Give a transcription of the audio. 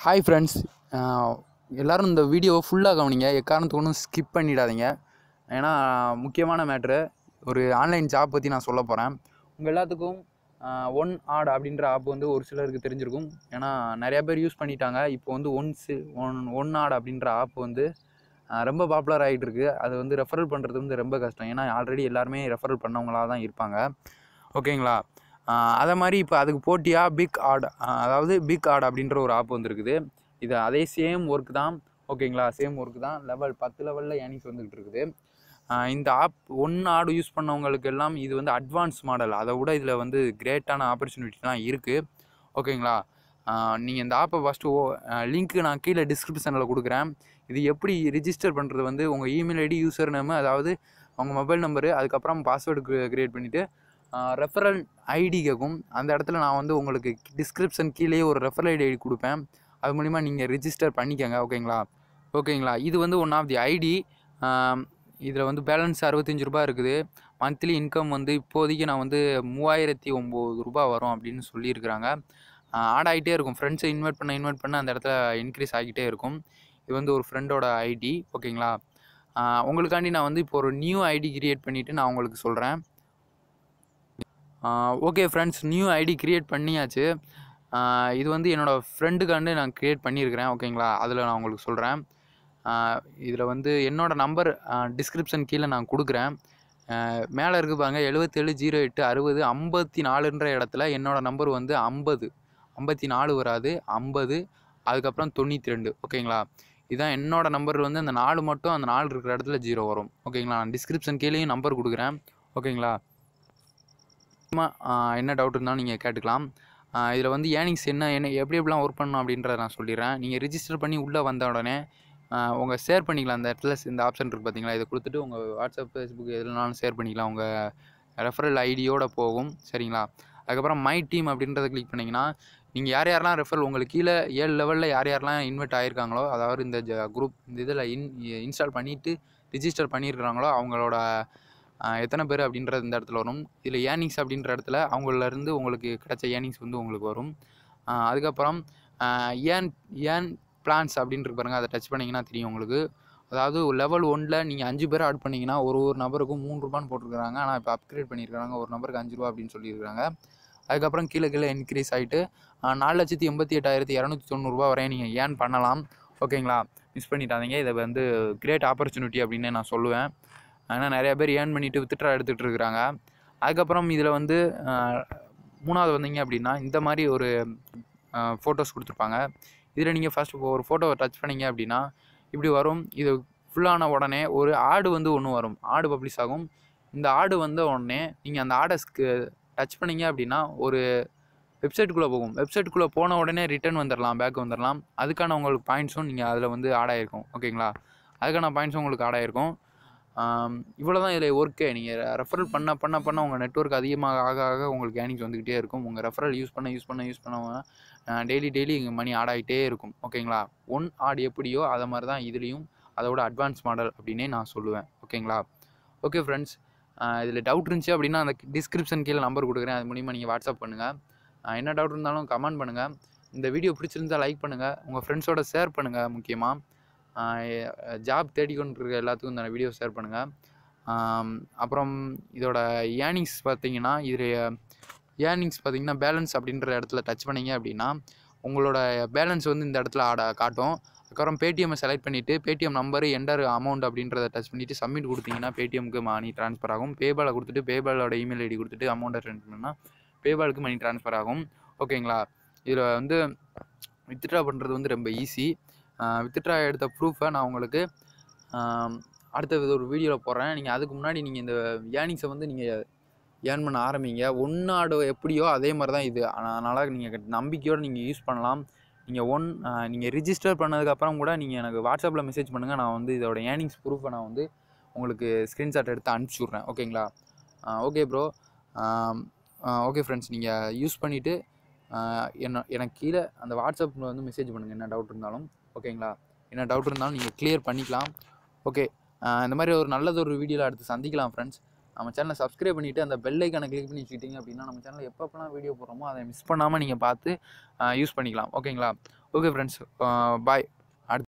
hi friends எல்லோரும் இந்த வீடியோவை ஃபுல்லாக கவனிங்க எக்காரணத்துக்கு ஒன்றும் ஸ்கிப் பண்ணிடாதீங்க ஏன்னா முக்கியமான மேட்ரு ஒரு ஆன்லைன் ஜாப் பற்றி நான் சொல்ல போகிறேன் உங்கள் எல்லாத்துக்கும் ஒன் ஆட் அப்படின்ற ஆப் வந்து ஒரு சிலருக்கு தெரிஞ்சிருக்கும் ஏன்னா நிறையா பேர் யூஸ் பண்ணிட்டாங்க இப்போ வந்து one C one one ad அப்படின்ற ஆப் வந்து ஆஹ் ரொம்ப பாப்புலர் ஆகிட்டு இருக்கு அது வந்து ரெஃபரல் பண்ணுறது வந்து ரொம்ப கஷ்டம் ஏன்னா ஆல்ரெடி எல்லாருமே ரெஃபரல் பண்ணவங்களாக தான் இருப்பாங்க ஓகேங்களா ஆஹ் அதே மாதிரி இப்போ அதுக்கு போட்டியாக பிக் ஆட் அதாவது பிக் ஆட் அப்படின்ற ஒரு ஆப் வந்திருக்குது இது அதே சேம் ஒர்க் தான் ஓகேங்களா சேம் ஒர்க் தான் லெவல் பத்து லெவலில் ஏர்னிங்ஸ் வந்துகிட்டு இருக்குது ஆஹ் இந்த ஆப் ஒன் ஆடு யூஸ் பண்ணவங்களுக்கு எல்லாம் இது வந்து அட்வான்ஸ் மாடல் அதை விட இதில் வந்து கிரேட்டான ஆப்பர்ச்சுனிட்டிலாம் இருக்குது ஓகேங்களா நீங்கள் இந்த ஆப்பை ஃபஸ்ட்டு லிங்க்கு நான் கீழே டிஸ்கிரிப்ஷனில் கொடுக்குறேன் இது எப்படி ரிஜிஸ்டர் பண்ணுறது வந்து உங்கள் இமெயில் ஐடி யூசர் நேமு அதாவது உங்கள் மொபைல் நம்பரு அதுக்கப்புறம் பாஸ்வேர்டு க்ரியேட் பண்ணிவிட்டு ரெஃபரல் ஐடி கேட்கும் அந்த இடத்துல நான் வந்து உங்களுக்கு டிஸ்கிரிப்ஷன் கீழே ஒரு ரெஃபரல் ஐடி கொடுப்பேன் அது மூலிமா நீங்கள் ரிஜிஸ்டர் பண்ணிக்கோங்க ஓகேங்களா ஓகேங்களா இது வந்து ஒன் ஆஃப் தி ஐடி இதில் வந்து பேலன்ஸ் அறுபத்தஞ்சு ரூபா இருக்குது மந்த்லி இன்கம் வந்து இப்போதைக்கு நான் வந்து மூவாயிரத்தி ஒம்பது ரூபா வரும் அப்படின்னு சொல்லியிருக்கிறாங்க ஆட் ஆகிட்டே இருக்கும் ஃப்ரெண்ட்ஸை இன்வைட் பண்ண இன்வைட் பண்ண அந்த இடத்துல இன்க்ரீஸ் ஆகிட்டே இருக்கும் இது வந்து ஒரு ஃப்ரெண்டோட ஐடி ஓகேங்களா ஆஹ் உங்களுக்காண்டி நான் வந்து இப்போ ஒரு நியூ ஐடி கிரியேட் பண்ணிவிட்டு நான் உங்களுக்கு சொல்கிறேன் okay friends new ID create பண்ணியாச்சு ஆஹ் இது வந்து என்னோடய ஃப்ரெண்டுக்காண்டு நான் க்ரியேட் பண்ணியிருக்கிறேன் ஓகேங்களா அதில் நான் உங்களுக்கு சொல்கிறேன் இதில் வந்து என்னோடய நம்பர் டிஸ்கிரிப்ஷன் கீழே நான் கொடுக்குறேன் மேலே இருக்கு பாருங்க எழுபத்தேழு ஜீரோ எட்டு அறுபது ஐம்பத்தி நாலுன்ற இடத்துல என்னோடய நம்பர் வந்து ஐம்பது ஐம்பத்தி நாலு வராது ஐம்பது அதுக்கப்புறம் தொண்ணூற்றி ரெண்டு ஓகேங்களா இதுதான் என்னோடய நம்பர் வந்து அந்த நாலு மட்டும் அந்த நாலு இருக்கிற இடத்துல ஜீரோ வரும் ஓகேங்களா நான் டிஸ்கிரிப்ஷன் கீழேயும் நம்பர் கொடுக்குறேன் ஓகேங்களா சும்மா என்ன டவுட் இருந்தாலும் நீங்கள் கேட்டுக்கலாம் இதில் வந்து ஏர்னிங்ஸ் என்ன என்ன எப்படி எப்படிலாம் ஒர்க் பண்ணணும் அப்படின்றத நான் சொல்லிடுறேன் நீங்கள் ரிஜிஸ்டர் பண்ணி உள்ளே வந்த உடனே உங்கள் ஷேர் பண்ணிக்கலாம் அந்த இடத்துல இந்த ஆப்ஷன் இருக்குது பார்த்தீங்களா இதை கொடுத்துட்டு உங்கள் வாட்ஸ்அப் ஃபேஸ்புக் எதுனாலும் ஷேர் பண்ணிக்கலாம் உங்கள் ரெஃபரல் ஐடியோட போகும் சரிங்களா அதுக்கப்புறம் மை டீம் அப்படின்றத கிளிக் பண்ணிங்கன்னா நீங்கள் யார் யாரெல்லாம் ரெஃபரல் உங்களுக்கு கீழே ஏழு லெவலில் யார் யாரெல்லாம் இன்வைட் ஆகிருக்காங்களோ அதாவது இந்த குரூப் இந்த இதில் இன் இன்ஸ்டால் பண்ணிவிட்டு ரிஜிஸ்டர் பண்ணியிருக்கிறாங்களோ அவங்களோட எத்தனை பேர் அப்படின்றது இந்த இடத்துல வரும் இதில் ஏர்னிங்ஸ் அப்படின்ற இடத்துல அவங்களிருந்து உங்களுக்கு கிடைச்ச ஏர்னிங்ஸ் வந்து உங்களுக்கு வரும் அதுக்கப்புறம் ஏன் ஏன் பிளான்ஸ் அப்படின்ட்டு பாருங்கள் அதை டச் பண்ணிங்கன்னா தெரியும் உங்களுக்கு அதாவது லெவல் ஒனில் நீங்கள் அஞ்சு பேர் ஆட் பண்ணிங்கன்னா ஒரு ஒரு நபருக்கும் மூணு ரூபான்னு போட்டிருக்காங்க ஆனால் இப்போ அப்கிரேட் பண்ணியிருக்காங்க ஒரு நபருக்கு அஞ்சு ரூபா அப்படின்னு சொல்லியிருக்காங்க அதுக்கப்புறம் கீழே கீழே இன்க்ரீஸ் ஆகிட்டு நாலு லட்சத்தி எண்பத்தி எட்டாயிரத்தி இரநூத்தி தொண்ணூறுரூவா வரையும் நீங்கள் ஏர்ன் பண்ணலாம் ஓகேங்களா மிஸ் பண்ணிட்டாதீங்க இதை வந்து கிரேட் ஆப்பர்ச்சுனிட்டி அப்படின்னு நான் சொல்லுவேன் ஆனால் நிறையா பேர் ஏர்ன் பண்ணிவிட்டு வித்துட்ரா எடுத்துகிட்டு இருக்கிறாங்க அதுக்கப்புறம் இதில் வந்து மூணாவது வந்தீங்க அப்படின்னா இந்த மாதிரி ஒரு ஃபோட்டோஸ் கொடுத்துருப்பாங்க இதில் நீங்கள் ஃபஸ்ட் ஒரு ஃபோட்டோவை டச் பண்ணிங்க அப்படின்னா இப்படி வரும் இது ஃபுல்லான உடனே ஒரு ஆடு வந்து ஒன்று வரும் ஆடு பப்ளிஷ் ஆகும் இந்த ஆடு வந்த உடனே நீங்கள் அந்த ஆடை டச் பண்ணிங்க அப்படின்னா ஒரு வெப்சைட்டுக்குள்ளே போகும் வெப்சைட்டுக்குள்ளே போன உடனே ரிட்டர்ன் வந்துடலாம் பேக் வந்துடலாம் அதுக்கான உங்களுக்கு பாயிண்ட்ஸும் நீங்கள் அதில் வந்து ஆட் ஆகிருக்கும் ஓகேங்களா அதுக்கான பாயிண்ட்ஸும் உங்களுக்கு ஆட் ஆகிருக்கும் இவ்வளோ தான் இதில் ஒர்க்கே நீங்கள் ரெஃபரல் பண்ண பண்ண பண்ண உங்கள் நெட்ஒர்க் அதிகமாக ஆக ஆக உங்களுக்கு ஏர்னிங்ஸ் வந்துக்கிட்டே இருக்கும் உங்கள் ரெஃபரல் யூஸ் பண்ண யூஸ் பண்ண யூஸ் பண்ண டெய்லி டெய்லி இங்கே மணி ஆட் ஆகிட்டே இருக்கும் ஓகேங்களா ஒன் ஆட் எப்படியோ அதை மாதிரி தான் இதுலேயும் அதோட அட்வான்ஸ் மாடல் அப்படின்னே நான் சொல்லுவேன் ஓகேங்களா ஓகே ஃப்ரெண்ட்ஸ் இதில் டவுட் இருந்துச்சு அப்படின்னா அந்த டிஸ்கிரிப்ஷன் கீழே நம்பர் கொடுக்குறேன் அது மூலிமா நீங்கள் வாட்ஸ்அப் பண்ணுங்கள் என்ன டவுட் இருந்தாலும் கமெண்ட் பண்ணுங்கள் இந்த வீடியோ பிடிச்சிருந்தா லைக் பண்ணுங்கள் உங்கள் ஃப்ரெண்ட்ஸோட ஷேர் பண்ணுங்கள் முக்கியமாக ஜாப் தேடிக்கொண்டு இருக்க எல்லாத்துக்கும் இந்த வீடியோ ஷேர் பண்ணுங்கள் அப்புறம் இதோட ஏர்னிங்ஸ் பார்த்தீங்கன்னா இதில் ஏர்னிங்ஸ் பார்த்தீங்கன்னா பேலன்ஸ் அப்படின்ற இடத்துல டச் பண்ணிங்க அப்படின்னா உங்களோட பேலன்ஸ் வந்து இந்த இடத்துல ஆட காட்டும் அதுக்கப்புறம் பேடிஎம்மை செலக்ட் பண்ணிவிட்டு பேடிஎம் நம்பரு எண்டர் அமௌண்ட் அப்படின்றத டச் பண்ணிவிட்டு சப்மிட் கொடுத்தீங்கன்னா பேடிஎம்க்கு மணி ட்ரான்ஸ்ஃபர் ஆகும் பேபாலை கொடுத்துட்டு பேபாலோட இமெயில் ஐடி கொடுத்துட்டு அமௌண்ட்டை சென்ட் பண்ணால் பேபாலுக்கு மணி ட்ரான்ஸ்ஃபர் ஆகும் ஓகேங்களா இதில் வந்து வித்ட்ரா பண்ணுறது வந்து ரொம்ப ஈஸி வித்ட்ரா எடுத்த ப்ரூஃபை நான் உங்களுக்கு அடுத்த ஒரு வீடியோவில் போடுறேன் நீங்கள் அதுக்கு முன்னாடி நீங்கள் இந்த ஏர்னிங்ஸை வந்து நீங்கள் ஏர்ன் பண்ண ஆரம்பிங்க ஒன்னாடு எப்படியோ அதே மாதிரி தான் இது அதனால் நீங்கள் நம்பிக்கையோடு நீங்கள் யூஸ் பண்ணலாம் நீங்கள் ஒன் நீங்கள் ரிஜிஸ்டர் பண்ணதுக்கப்புறம் கூட நீங்கள் எனக்கு வாட்ஸ்அப்பில் மெசேஜ் பண்ணுங்கள் நான் வந்து இதோட ஏர்னிங்ஸ் ப்ரூஃபை நான் வந்து உங்களுக்கு ஸ்க்ரீன்ஷாட் எடுத்து அனுப்பிச்சி விட்றேன் ஓகேங்களா ஓகே ப்ரோ ஓகே ஃப்ரெண்ட்ஸ் நீங்கள் யூஸ் பண்ணிவிட்டு என்ன எனக்கு கீழே அந்த வாட்ஸ்அப்பில் வந்து மெசேஜ் பண்ணுங்கள் என்ன டவுட் இருந்தாலும் ஓகேங்களா என்ன டவுட் இருந்தாலும் நீங்கள் கிளியர் பண்ணிக்கலாம் ஓகே இந்த மாதிரி ஒரு நல்லது ஒரு வீடியோவில் அடுத்து சந்திக்கலாம் ஃப்ரெண்ட்ஸ் நம்ம சேனலை சப்ஸ்கிரைப் பண்ணிவிட்டு அந்த பெல் ஐக்கானை கிளிக் பண்ணி வச்சுக்கிட்டீங்க அப்படின்னா நம்ம சேனலில் எப்பப்பெல்லாம் வீடியோ போடுறோமோ அதை மிஸ் பண்ணாமல் நீங்கள் பார்த்து யூஸ் பண்ணிக்கலாம் ஓகேங்களா ஓகே ஃப்ரெண்ட்ஸ் பாய்